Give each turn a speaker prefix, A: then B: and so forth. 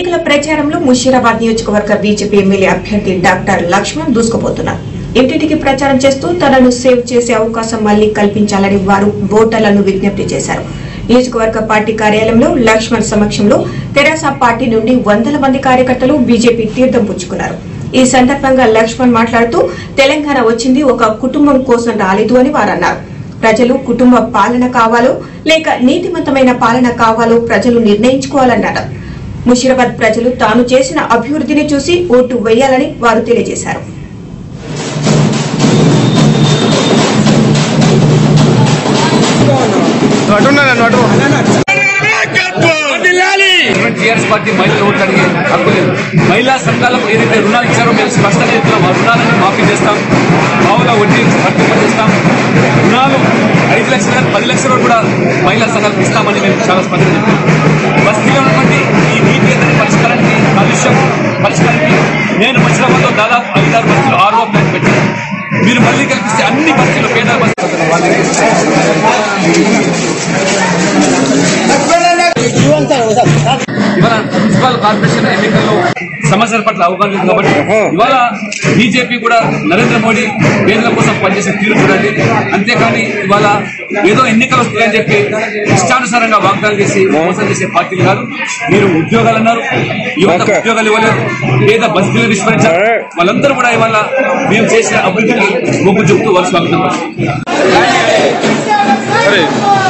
A: ఎన్నికల ప్రచారంలో ముషీరాబాద్ నియోజకవర్గ బీజేపీ ఎమ్మెల్యే అభ్యర్థి డాక్టర్ లక్ష్మణ్ దూసుకుపోతున్నారు ఇంటింటికి ప్రచారం చేస్తూ తనను సేవ్ చేసే అవకాశం మళ్లీ కల్పించాలని వారు ఓటర్లను విజ్ఞప్తి చేశారు నియోజకవర్గ పార్టీ కార్యాలయంలో లక్ష్మణ్ సమక్షంలో తెరాస పార్టీ నుండి వందల మంది కార్యకర్తలు బీజేపీ తీర్థం పుచ్చుకున్నారు ఈ సందర్భంగా లక్ష్మణ్ మాట్లాడుతూ తెలంగాణ వచ్చింది ఒక కుటుంబం కోసం రాలేదు అని వారన్నారు ప్రజలు కుటుంబ పాలన కావాలో లేక నీతిమంతమైన పాలన కావాలో ప్రజలు నిర్ణయించుకోవాలన్నారు ముషీరాబాద్ ప్రజలు తాను చేసిన అభివృద్ధిని చూసి ఓటు వేయాలని వారు తెలియజేశారు
B: టీఆర్ఎస్ పార్టీ మహిళలు ఓట్లు అడిగే హక్కు లేదు మహిళా సంఘాలకు ఏదైతే రుణాలు ఇచ్చారో మేము స్పష్టంగా చెప్తున్నాం ఆ రుణాలను మాఫీ చేస్తాం మామూలుగా వడ్డీ వర్తింపజేస్తాం రుణాలు ఐదు లక్షల పది లక్షల వరకు కూడా మహిళా సంఘాలకు ఇస్తామని మేము చాలా స్పష్టంగా చెప్తున్నాం బస్తీలో ఉన్నటువంటి ఈ నీతి ఎదురు పరిష్కారానికి కాలుష్యం పరిష్కారానికి నేను మధ్యలో దాదాపు ఐదారు బస్తీలు ఆరో ప్లాన్ పెట్టాను మీరు మళ్ళీ కల్పిస్తే అన్ని బస్తీలు పేద బస్తీలు ఇవాళ మున్సిపల్ కార్పొరేషన్ ఎన్నికల్లో సమస్యల పట్ల అవగాహన లేదు కాబట్టి ఇవాళ బీజేపీ కూడా నరేంద్ర మోడీ పేదల కోసం పనిచేసే తీరు చూడండి అంతేకాని ఇవాళ ఏదో ఎన్నికలు వస్తాయని చెప్పి ఇష్టానుసారంగా వాగ్దానం చేసి మోసం చేసే పార్టీలు కాదు మీరు ఉద్యోగాలు అన్నారు యువత ఉద్యోగాలు ఇవ్వలేదు పేద బస్తీలు విస్మరించారు వాళ్ళందరూ కూడా ఇవాళ మేము చేసిన అభివృద్ధికి మొగ్గు చూపుతూ వారు స్వాగతం పలికారు.